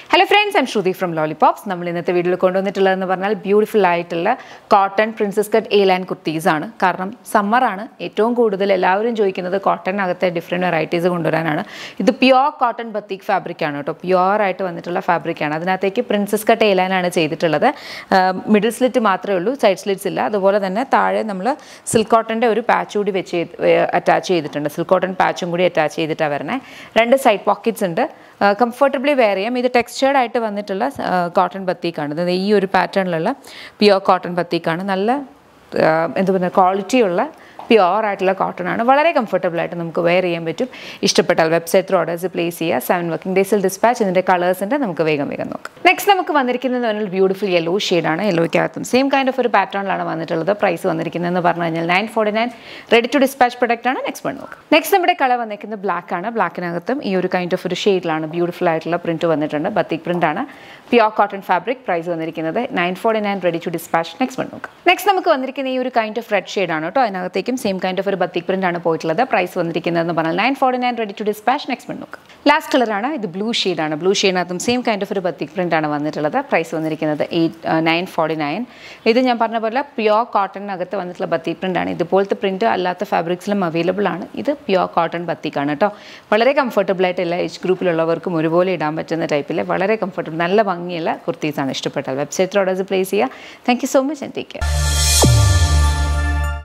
hello friends I'm Shruti from lollipops നമ്മൾ ഇന്നത്തെ വീഡിയോയിൽ കൊണ്ടുവന്നിട്ടുള്ളതെന്ന് പറഞ്ഞാൽ ബ്യൂട്ടിഫുൾ ആയിട്ടുള്ള cotton princess cut A line kurtis ആണ് കാരണം സമ്മറാണ് ഏറ്റവും കൂടുതൽ എല്ലാവരും ചോദിക്കുന്നത് കോട്ടണിനകത്തെ ഡിഫറെൻറ്റ് വെറൈറ്റീസ് കൊണ്ടുവരാനാണ് ഇത് പ്യുവർ കോട്ടൺ ബത്തീക് ഫാബ്രിക് ആണ് കേട്ടോ പ്യുവർ ആയിട്ട് വന്നിട്ടുള്ള ഫാബ്രിക് ആണ് അതിനകത്തേക്ക് പ്രിൻസസ് കട്ട് എ ലൈൻ ആണ് ചെയ്തിട്ടുള്ളത് മിഡിൽ സ്ലിറ്റ് മാത്രമേ ഉള്ളൂ സൈഡ് സ്ലിറ്റ്സ് ഇല്ല അതുപോലെ തന്നെ താഴെ നമ്മൾ സിൽക്ക് കോട്ടൻ്റെ ഒരു പാച്ച് കൂടി വെച്ച് അറ്റാച്ച് ചെയ്തിട്ടുണ്ട് സിൽക്ക് കോട്ടൺ പാച്ചും കൂടി അറ്റാച്ച് ചെയ്തിട്ടാണ് വരണേ രണ്ട് സൈഡ് പോക്കറ്റ്സ് ഉണ്ട് കംഫർട്ടബിളി വെയർ ചെയ്യാം ഇത് ടെക്സ്ചേർഡ് ആയിട്ട് വന്നിട്ടുള്ള കോട്ടൺ ബത്തീക്കാണ് ഇത് ഈ ഒരു പാറ്റേണിലുള്ള പ്യുവർ കോട്ടൺ ബത്തീക്കാണ് നല്ല ആ, എന്താ പറയുക ക്വാളിറ്റിയുള്ള പ്യുവർ ആയിട്ടുള്ള കോട്ടൺ ആണ് വളരെ കംഫർട്ടബിൾ ആയിട്ട് നമുക്ക് വെയർ ചെയ്യാൻ പറ്റും ഇഷ്ടപ്പെട്ടാൽ വെബ്സൈറ്റ് ത്രൂ ഓർഡേഴ്സ് പ്ലേസ് ചെയ്യുക സെവൻ വർക്കിംഗ് ഡേയ്സിൽ ഡിസ്പാച്ച് ഇതിൻ്റെ കളേഴ്സിൻ്റെ നമുക്ക് വേഗം വേഗം നോക്കാം നെക്സ്റ്റ് നമുക്ക് വന്നിരിക്കുന്നത് പറഞ്ഞാൽ ബ്യൂട്ടിഫുൾ യെല്ലോ ഷെയ്ഡാണ് യെല്ലോയ്ക്കകത്തും സെയിം കൈൻഡ് ഓഫ് ഒരു പാറ്റേണിലാണ് വന്നിട്ടുള്ളത് പ്രൈസ് വന്നിരിക്കുന്നതെന്ന് പറഞ്ഞു കഴിഞ്ഞാൽ nine forty nine ready to dispatch product ആണ് നെക്സ്റ്റ് വൺ നോക്കാം നെക്സ്റ്റ് നമ്മുടെ കളർ വന്നിരിക്കുന്നത് ബ്ലാക്ക് ആണ് ബ്ലാക്കിനകത്തും ഈ ഒരു കൈൻഡ് ഓഫ് ഒരു ഷെയ്ഡിലാണ് ബ്യൂട്ടിഫുൾ ആയിട്ടുള്ള പ്രിന്റ് വന്നിട്ടുണ്ട് ബത്തിക് പ്രിന്റ് ആണ് പ്യുവർ കോട്ടൺ ഫാബ്രിക് പ്രൈസ് വന്നിരിക്കുന്നത് nine forty nine ready to dispatch next one നോക്കാം നെക്സ്റ്റ് നമുക്ക് വന്നിരിക്കുന്ന ഈ ഒരു കൈൻഡ് ഓഫ് റെഡ് ഷെയ്ഡ് ആണ് കേട്ടോ അതിനകത്തേക്കും സെയിം കൈൻഡ് ഓഫ് ഒരു ബത്തിക് പ്രിന്റ് ആണ് പോയിട്ടുള്ളത് പ്രൈസ് വന്നിരിക്കുന്നതെന്ന് പറഞ്ഞാൽ nine forty nine ready to dispatch next one നോക്കാം ലാസ്റ്റ് കളറാണ് ഇത് ബ്ലൂ ഷെയ്ഡാണ് ബ്ലൂ ഷെയ്ഡിനകത്തും സെയിം കൈൻഡ് ഓഫ് ഒരു ബത്തിക് പ്രിന്റ് ആണ് വന്നിട്ടുള്ളത് പ്രൈസ് വന്നിരിക്കുന്നത് എയ്റ്റ് നയൻ ഫോർട്ടി നയൻ ഇത് ഞാൻ പറഞ്ഞ പോലെ പ്യുവർ കോട്ടണിനകത്ത് വന്നിട്ടുള്ള ബത്തിക് പ്രിന്റ് ആണ് ഇതുപോലത്തെ പ്രിന്റ് അല്ലാത്ത ഫാബ്രിക്സിലും അവൈലബിൾ ആണ് ഇത് പ്യുവർ കോട്ടൺ ബത്തിക്കാണ് കേട്ടോ വളരെ കംഫർട്ടബിൾ ആയിട്ട് എല്ലാ ഏജ് ഗ്രൂപ്പിലുള്ളവർക്കും ഒരുപോലെ ഇടാൻ പറ്റുന്ന ടൈപ്പിലെ വളരെ കംഫർട്ടബിൾ നല്ല ഭംഗിയുള്ള കുർത്തീസാണ് ഇഷ്ടപ്പെട്ടാൽ വെബ്സൈറ്റ് ഓർഡേഴ്സ് പ്ലേസ് ചെയ്യുക thank you so much and take care